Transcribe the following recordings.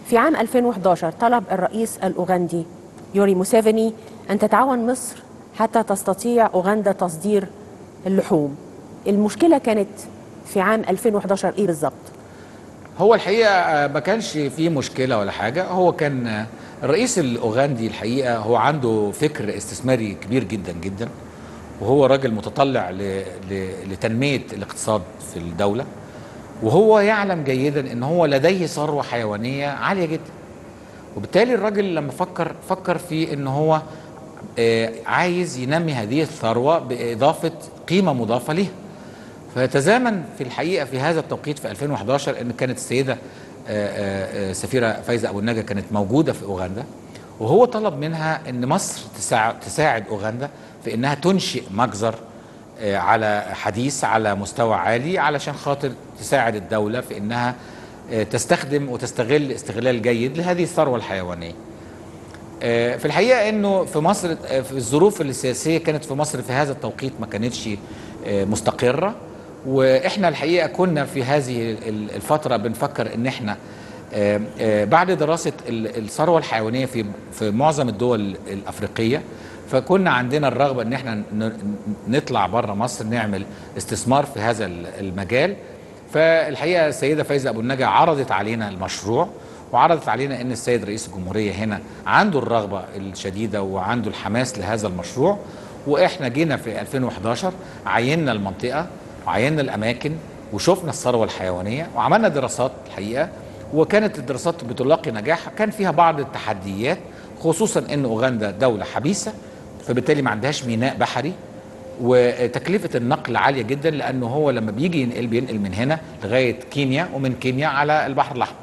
في عام 2011 طلب الرئيس الأوغندي يوري موسيفيني أن تتعاون مصر حتى تستطيع أوغندا تصدير اللحوم المشكلة كانت في عام 2011 إيه بالظبط؟ هو الحقيقه آه، ما كانش فيه مشكله ولا حاجه هو كان آه، الرئيس الاوغندي الحقيقه هو عنده فكر استثماري كبير جدا جدا وهو راجل متطلع ل... ل... لتنميه الاقتصاد في الدوله وهو يعلم جيدا ان هو لديه ثروه حيوانيه عاليه جدا وبالتالي الراجل لما فكر فكر في ان هو آه، عايز ينمي هذه الثروه باضافه قيمه مضافه ليها فيتزامن في الحقيقه في هذا التوقيت في 2011 ان كانت السيده آه، آه، آه، سفيره فايزه ابو النجا كانت موجوده في اوغندا وهو طلب منها ان مصر تساعد, تساعد اوغندا في انها تنشئ مجزر آه، على حديث على مستوى عالي علشان خاطر تساعد الدوله في انها آه، تستخدم وتستغل استغلال جيد لهذه الثروه الحيوانيه. آه، في الحقيقه انه في مصر آه، في الظروف السياسيه كانت في مصر في هذا التوقيت ما كانتش آه، مستقره واحنا الحقيقه كنا في هذه ال- الفتره بنفكر ان احنا آه، آه، بعد دراسه ال- الثروه الحيوانيه في في معظم الدول الافريقيه فكنا عندنا الرغبه ان احنا ن- نطلع بره مصر نعمل استثمار في هذا ال- المجال فالحقيقه السيده فايزه ابو النجا عرضت علينا المشروع وعرضت علينا ان السيد رئيس الجمهوريه هنا عنده الرغبه الشديده وعنده الحماس لهذا المشروع واحنا جينا في 2011 عيننا المنطقه وعيننا الاماكن وشفنا الثروه الحيوانيه وعملنا دراسات الحقيقه وكانت الدراسات بتلاقي نجاح كان فيها بعض التحديات خصوصا ان اوغندا دوله حبيسه فبالتالي ما عندهاش ميناء بحري وتكلفه النقل عاليه جدا لانه هو لما بيجي ينقل بينقل من هنا لغايه كينيا ومن كينيا على البحر الاحمر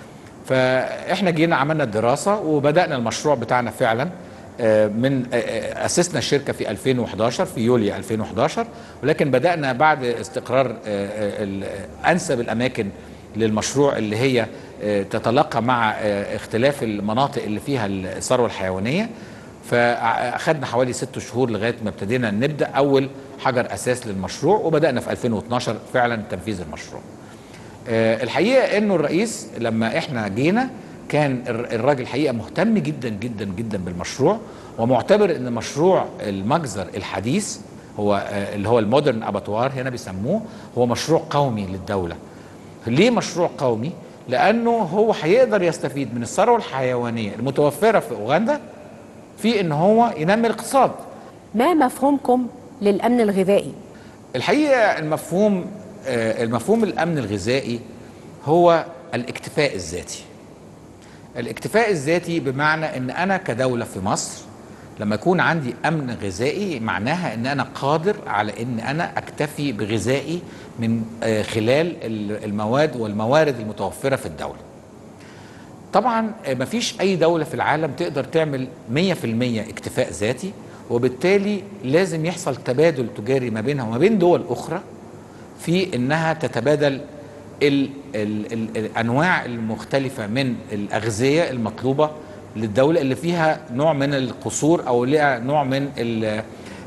فاحنا جينا عملنا الدراسه وبدانا المشروع بتاعنا فعلا آه، من آه، آه، اسسنا الشركه في 2011 في يوليو 2011 ولكن بدانا بعد استقرار آه، آه، ال- آه، انسب الاماكن للمشروع اللي هي آه، تتلاقى مع آه، اختلاف المناطق اللي فيها الثروه الحيوانيه فاخدنا حوالي ست شهور لغايه ما ابتدينا نبدا اول حجر اساس للمشروع وبدانا في 2012 فعلا تنفيذ المشروع. آه، الحقيقه انه الرئيس لما احنا جينا كان الر- الراجل الحقيقه مهتم جدا جدا جدا بالمشروع ومعتبر ان مشروع المجزر الحديث هو آه، اللي هو المودرن اباتوار هنا بيسموه هو مشروع قومي للدوله. ليه مشروع قومي؟ لانه هو هيقدر يستفيد من الثروه الحيوانيه المتوفره في اوغندا في ان هو ينمي الاقتصاد. ما مفهومكم للأمن الغذائي؟ الحقيقه المفهوم آه، المفهوم الامن الغذائي هو الاكتفاء الذاتي الاكتفاء الذاتي بمعنى ان انا كدوله في مصر لما يكون عندي امن غذائي معناها ان انا قادر على ان انا اكتفي بغذائي من آه، خلال ال- المواد والموارد المتوفره في الدوله طبعا آه، مفيش اي دوله في العالم تقدر تعمل 100% اكتفاء ذاتي وبالتالي لازم يحصل تبادل تجاري ما بينها وما بين دول اخرى في انها تتبادل ال ال ال الانواع المختلفه من الاغذيه المطلوبه للدوله اللي فيها نوع من القصور او لها نوع من ال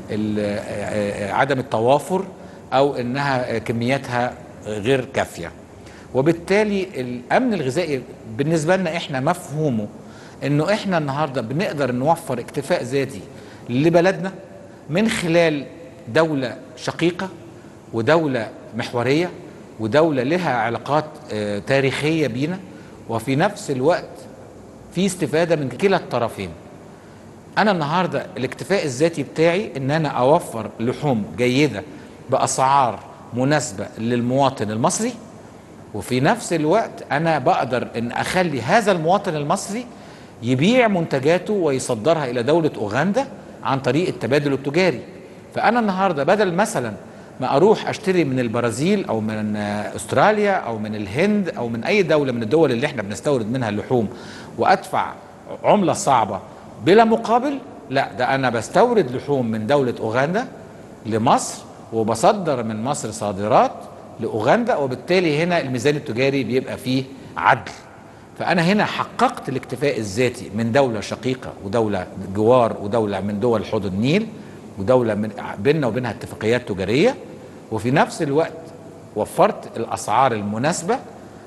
ال عدم التوافر او انها كمياتها غير كافيه وبالتالي الامن الغذائي بالنسبه لنا احنا مفهومه انه احنا النهارده بنقدر نوفر اكتفاء ذاتي لبلدنا من خلال دوله شقيقه ودوله محوريه ودوله لها علاقات آه، تاريخيه بينا وفي نفس الوقت في استفاده من كلا الطرفين انا النهارده الاكتفاء الذاتي بتاعي ان انا اوفر لحوم جيده باسعار مناسبه للمواطن المصري وفي نفس الوقت انا بقدر ان اخلي هذا المواطن المصري يبيع منتجاته ويصدرها الى دوله اوغندا عن طريق التبادل التجاري فانا النهارده بدل مثلا ما اروح اشتري من البرازيل او من آه، استراليا او من الهند او من اي دوله من الدول اللي احنا بنستورد منها اللحوم وادفع عمله صعبه بلا مقابل لا ده انا بستورد لحوم من دوله اوغندا لمصر وبصدر من مصر صادرات لاوغندا وبالتالي هنا الميزان التجاري بيبقى فيه عدل فانا هنا حققت الاكتفاء الذاتي من دوله شقيقه ودوله جوار ودوله من دول حوض النيل ودوله من بيننا وبينها اتفاقيات تجاريه وفي نفس الوقت وفرت الاسعار المناسبه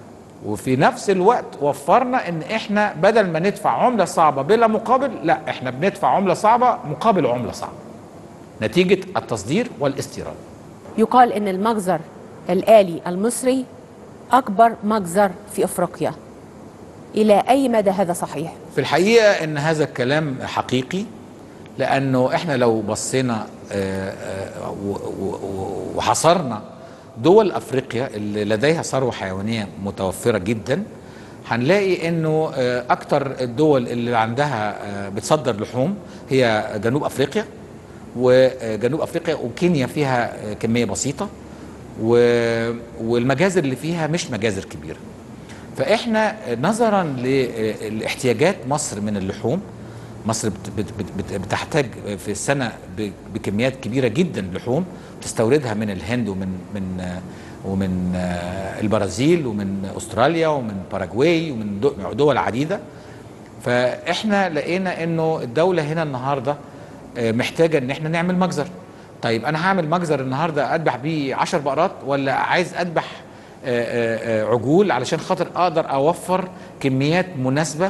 وفي نفس الوقت وفرنا ان احنا بدل ما ندفع عمله صعبه بلا مقابل لا احنا بندفع عمله صعبه مقابل عمله صعبه نتيجه التصدير والاستيراد يقال ان المجزر الآلي المصري أكبر مجزر في أفريقيا إلى أي مدى هذا صحيح؟ في الحقيقه ان هذا الكلام حقيقي لانه احنا لو بصينا آه، آه، و- و- و- وحصرنا دول افريقيا اللي لديها ثروه حيوانيه متوفره جدا هنلاقي انه آه، اكتر الدول اللي عندها آه، بتصدر لحوم هي جنوب افريقيا وجنوب افريقيا وكينيا فيها آه، كميه بسيطه و- والمجازر اللي فيها مش مجازر كبيره فاحنا نظرا لاحتياجات مصر من اللحوم مصر بت- بت- بت- بت- بتحتاج في السنه ب- بكميات كبيره جدا لحوم تستوردها من الهند ومن من ومن آه، البرازيل ومن استراليا ومن باراجواي ومن دو- دول عديده فاحنا لقينا انه الدوله هنا النهارده آه، محتاجه ان احنا نعمل مجزر طيب انا هعمل مجزر النهارده اذبح بيه 10 بقرات ولا عايز اذبح آه، آه، آه، عجول علشان خاطر اقدر اوفر كميات مناسبه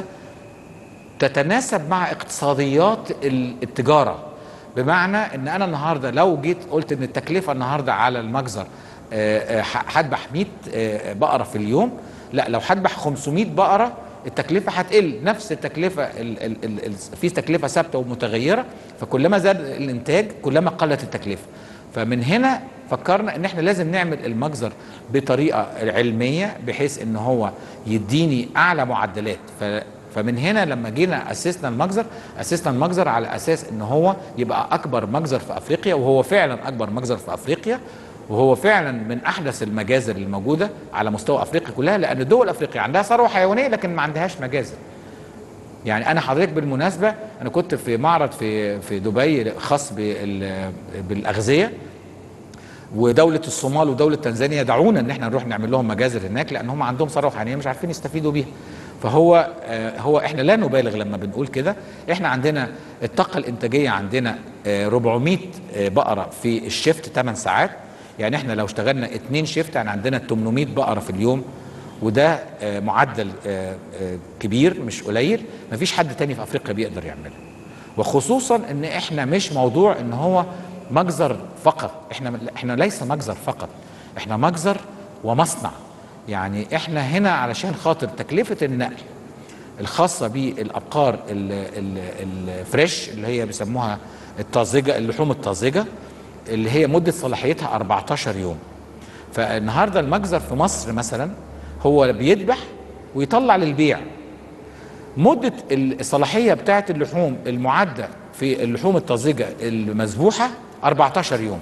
تتناسب مع اقتصاديات ال- التجاره بمعنى ان انا النهارده لو جيت قلت ان التكلفه النهارده على المجزر آه، آه، ح- هذبح 100 آه، بقره في اليوم لا لو هذبح 500 بقره التكلفه هتقل نفس التكلفه ال ال ال ال في تكلفه ثابته ومتغيره فكلما زاد الانتاج كلما قلت التكلفه فمن هنا فكرنا ان احنا لازم نعمل المجزر بطريقه علميه بحيث ان هو يديني اعلى معدلات ف فمن هنا لما جينا اسسنا المجزر اسسنا المجزر على اساس ان هو يبقى اكبر مجزر في افريقيا وهو فعلا اكبر مجزر في افريقيا وهو فعلا من احدث المجازر الموجوده على مستوى افريقيا كلها لان دول افريقيا عندها ثروه حيوانيه لكن ما عندهاش مجازر يعني انا حضرتك بالمناسبه انا كنت في معرض في في دبي خاص بال- بالاغذيه ودوله الصومال ودوله تنزانيا دعونا ان احنا نروح نعمل لهم مجازر هناك لان هم عندهم ثروه حيوانيه مش عارفين يستفيدوا بيها فهو آه، هو احنا لا نبالغ لما بنقول كده احنا عندنا الطاقه الانتاجيه عندنا آه، 400 آه، بقره في الشيفت 8 ساعات يعني احنا لو اشتغلنا اتنين شيفت يعني عندنا 800 بقره في اليوم وده آه، معدل آه، آه، كبير مش قليل مفيش حد تاني في افريقيا بيقدر يعمله وخصوصا ان احنا مش موضوع ان هو مجزر فقط احنا احنا ليس مجزر فقط احنا مجزر ومصنع يعني احنا هنا علشان خاطر تكلفه النقل الخاصه بالابقار ال- ال- الفريش اللي هي بيسموها الطازجه اللحوم الطازجه اللي هي مده صلاحيتها 14 يوم فالنهارده المجزر في مصر مثلا هو بيذبح ويطلع للبيع مدة الصلاحية بتاعة اللحوم المعدة في اللحوم الطازجة المذبوحة 14 يوم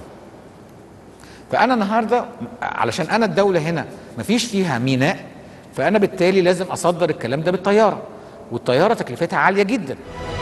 فأنا النهاردة علشان أنا الدولة هنا مفيش فيها ميناء فأنا بالتالي لازم أصدر الكلام ده بالطيارة والطيارة تكلفتها عالية جدا